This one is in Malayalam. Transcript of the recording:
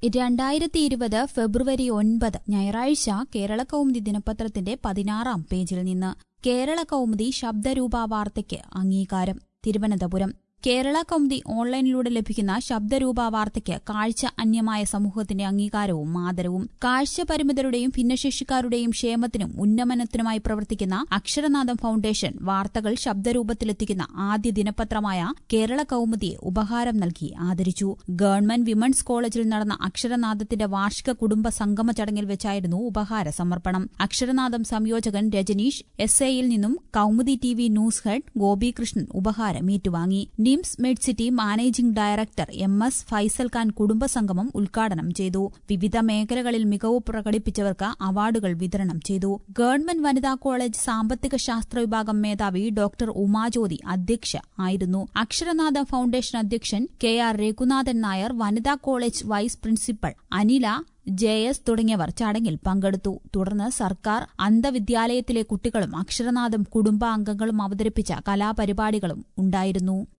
രണ്ടായിരത്തി ഇരുപത് ഫെബ്രുവരി ഒൻപത് ഞായറാഴ്ച കേരള കൗമുദി ദിനപത്രത്തിന്റെ പതിനാറാം പേജിൽ നിന്ന് കേരള കൗമുദി ശബ്ദരൂപ വാർത്തയ്ക്ക് അംഗീകാരം തിരുവനന്തപുരം കേരള കൗമുദി ഓൺലൈനിലൂടെ ലഭിക്കുന്ന ശബ്ദരൂപ വാർത്തയ്ക്ക് കാഴ്ച അന്യമായ സമൂഹത്തിന്റെ അംഗീകാരവും ആദരവും കാഴ്ച പരിമിതരുടെയും ഭിന്നശേഷിക്കാരുടെയും ക്ഷേമത്തിനും ഉന്നമനത്തിനുമായി പ്രവർത്തിക്കുന്ന അക്ഷരനാഥം ഫൌണ്ടേഷൻ വാർത്തകൾ ശബ്ദരൂപത്തിലെത്തിക്കുന്ന ആദ്യ ദിനപത്രമായ കേരള കൗമുദിയെ ഉപഹാരം നൽകി ആദരിച്ചു ഗവൺമെന്റ് വിമൺസ് കോളേജിൽ നടന്ന അക്ഷരനാഥത്തിന്റെ വാർഷിക കുടുംബ സംഗമ ചടങ്ങിൽ വെച്ചായിരുന്നു ഉപഹാര സമർപ്പണം അക്ഷരനാഥം സംയോജകൻ രജനീഷ് എസ് എയിൽ നിന്നും Kaumudi T V news head Gopikrishnan ഉപഹാരം ഏറ്റുവാങ്ങി NIMS Medicity managing director M S Faisal Khan കുടുംബസംഗമം ഉദ്ഘാടനം ചെയ്തു വിവിധ മേഖലകളിൽ മികവ് പ്രകടിപ്പിച്ചവർക്ക് അവാർഡുകൾ വിതരണം ചെയ്തു ഗവൺമെന്റ് വനിതാ കോളേജ് സാമ്പത്തിക ശാസ്ത്ര വിഭാഗം മേധാവി ഡോക്ടർ ഉമാജ്യോതി അധ്യക്ഷ ആയിരുന്നു അക്ഷരനാഥ ഫൌണ്ടേഷൻ അധ്യക്ഷൻ കെ ആർ രഘുനാഥൻ നായർ വനിതാ college vice principal Anila J S തുടങ്ങിയവർ ചടങ്ങിൽ പങ്കെടുത്തു തുടർന്ന് സർക്കാർ അന്ധവിദ്യാലയത്തിലെ കുട്ടികളും അക്ഷരനാഥം കുടുംബാംഗങ്ങളും അവതരിപ്പിച്ച കലാപരിപാടികളും ഉണ്ടായിരുന്നു